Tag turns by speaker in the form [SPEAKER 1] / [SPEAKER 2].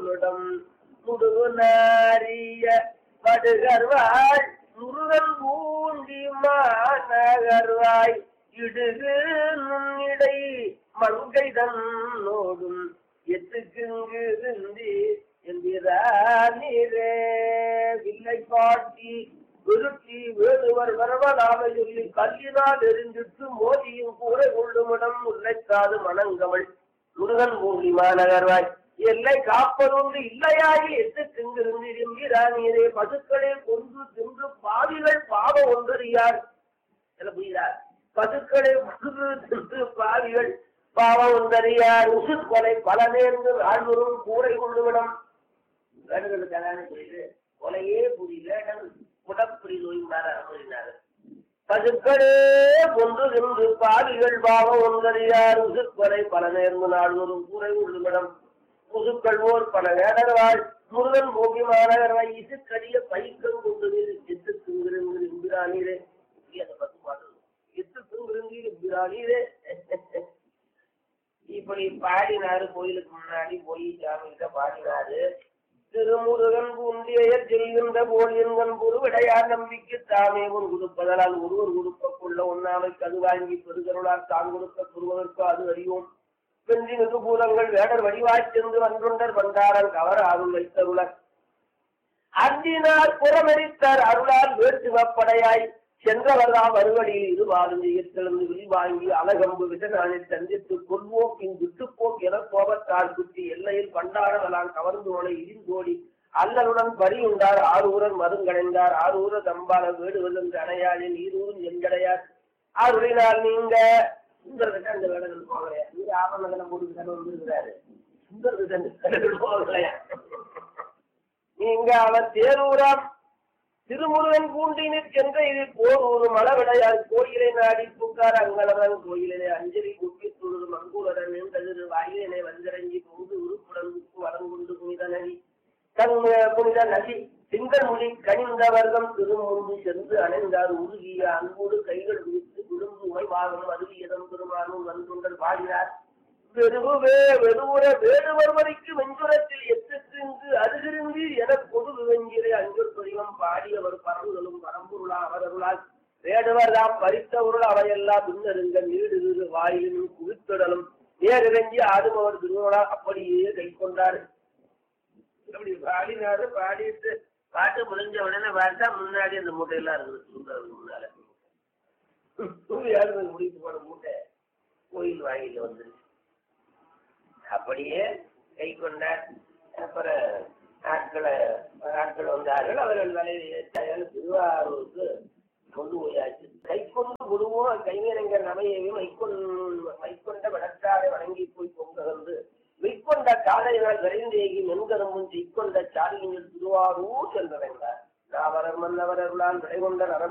[SPEAKER 1] கொள்ளுமிடம் முடுகுநாரிய படுகர்வாள் முருகன் பூண்டி மாநகர்வாய் இடுகு நுண்ணிடை மங்கை தன்னோடும் எத்துக்குங்கு இந்தி எந்திரே வில்லை பாட்டி விருத்தி வேடுவர் வரவலாக சொல்லி கல்லினால் எரிஞ்சிட்டு மோதியும் கூரை கொள்ளுமிடம் முல்லைக்காது மணங்கமள் முருகன் பூண்டி மாநகர்வாய் எல்லை காப்பதொன்று இல்லையாகி எட்டு திங்கிருந்து என்கிறானே பசுக்களை கொன்று தின்று பாவிகள் பாவம் ஒன்றறியார் என்ன புரியுதா பசுக்களை கொன்று தின்று பாவிகள் பாவம் ஒன்றறியார் உசு கொலை பல நேர்ந்து ஆழ்வரும் கூரை கொள்ளுவிடம் வேண்டுதல் கல்யாணம் செய்து கொலையே புரியல குடப்பிடி நோய்ந்தார் அமரினார் பசுக்களே கொன்று தின்று பாவிகள் பாவம் ஒன்றறியார் உசு கொலை பல நேர்ந்து நாள்வரும் கூரை கொள்ளுவிடம் முதுக்கள்வோர் பல வேடர்களால் முருகன் போகி மாநகராய் இசுக்கடிய பைக்கம் கொண்டு எத்து திங்கிருங்கிற இம்பிராணிரே அந்த பத்து பாடல் எத்து திங்கிருங்கிற இம்பிராணிரே இப்படி பாடினாரு கோயிலுக்கு முன்னாடி போய் சாமி கிட்ட பாடினாரு திருமுருகன் பூண்டியர் செல்கின்ற போல் என்கண் பொருவிடையார் நம்பிக்கை தாமே உன் கொடுப்பதனால் ஒருவர் கொடுப்பக்குள்ள ஒன்னாமை கது வாங்கி பெருகருளால் தான் கொடுக்க பெறுவதற்கு அது அறியோம் வென்றி மிகுபூலங்கள் வேடர் வடிவாய்ச் சென்று வன்றுண்டர் வந்தாரன் கவர் அருள் வைத்தருளர் அன்றினார் புறமெரித்தார் அருளால் வேற்றுவப்படையாய் சென்றவர்தாம் மறுவழியில் இருவாரும் செய்யத்திலிருந்து விரிவாங்கி அலகம்பு விஜனானில் சந்தித்து கொள்வோக்கின் விட்டுப்போக் என கோபத்தால் குத்தி எல்லையில் பண்டாடவலான் கவர்ந்து நுழை இடிந்தோடி அல்லலுடன் பரியுண்டார் ஆரூரன் மருங்கடைந்தார் ஆரூர தம்பால வேடுவதென்று அணையாளின் ஈரூரும் எங்கடையார் ஆருளினால் நீங்க சுந்தரகிட்ட அந்த வேடங்கள் போகலையா நீங்க ஆவணங்களை போட்டு தானே வந்திருக்கிறாரு சுந்தரகிட்ட அந்த வேடங்கள் போகலையா நீங்க அவர் தேரூராம் திருமுருகன் பூண்டினிற் சென்ற இது போர் ஒரு மலவிடையார் கோயிலை நாடி பூக்கார் அங்கலவன் கோயிலே அஞ்சலி குப்பி துழுது மங்கூரன் நின்றது வாயிலே வந்திரஞ்சி பொங்கு உருப்புடன் உப்பு வளங்குண்டு புனித நதி தன் புனித நதி திங்கள்மொழி கனிந்த வர்க்கம் திருமுன்பு சென்று அணைந்தார் உருகிய அன்போடு கைகள் விரித்து விழுந்து உமைவாகம் அருவியதம் பெருமானும் வந்துண்டல் பாடினார் வெறுவே வெறுவுற வேடுவர்வரைக்கு வெஞ்சுரத்தில் எத்துக்கு அருகிருந்து என பொது வெஞ்சிரை அஞ்சல் துரியம் பாடியவர் பரவுதலும் பரம்பொருளா அவரருளால் வேடுவர் தாம் பறித்தவருள் அவையெல்லாம் பின்னருங்க நீடு வாயிலும் குவித்திடலும் நேரிறங்கி ஆடுபவர் திருவிழா அப்படியே கை கொண்டார் அப்படி பாடினாரு பாடிட்டு பாட்டு முடிஞ்ச உடனே பார்த்தா முன்னாடி அந்த மூட்டையெல்லாம் இருக்குது சுந்தரத்துக்கு முன்னால யாரு முடித்து போன மூட்டை கோயில் வாயில வந்துருச்சு அப்படியே கை கொண்டார் அப்புறம் ஆட்களை ஆட்கள் வந்தார்கள் அவர்கள் வலையை திருவாரூருக்கு கொண்டு போயாச்சு கை கொண்டு குருவும் கைவினைஞர் நமையையும் மைக்கொண் மைக்கொண்ட விடக்காரை வணங்கி போய் பொங்ககந்து மெய்க்கொண்ட காலையினால் விரைந்தேகி மென்கரும்பும் செய்கொண்ட சாலியின் திருவாரூர் சென்றடைந்தார் நாவரர் மன்னவர் அருளால் விடை கொண்ட நரப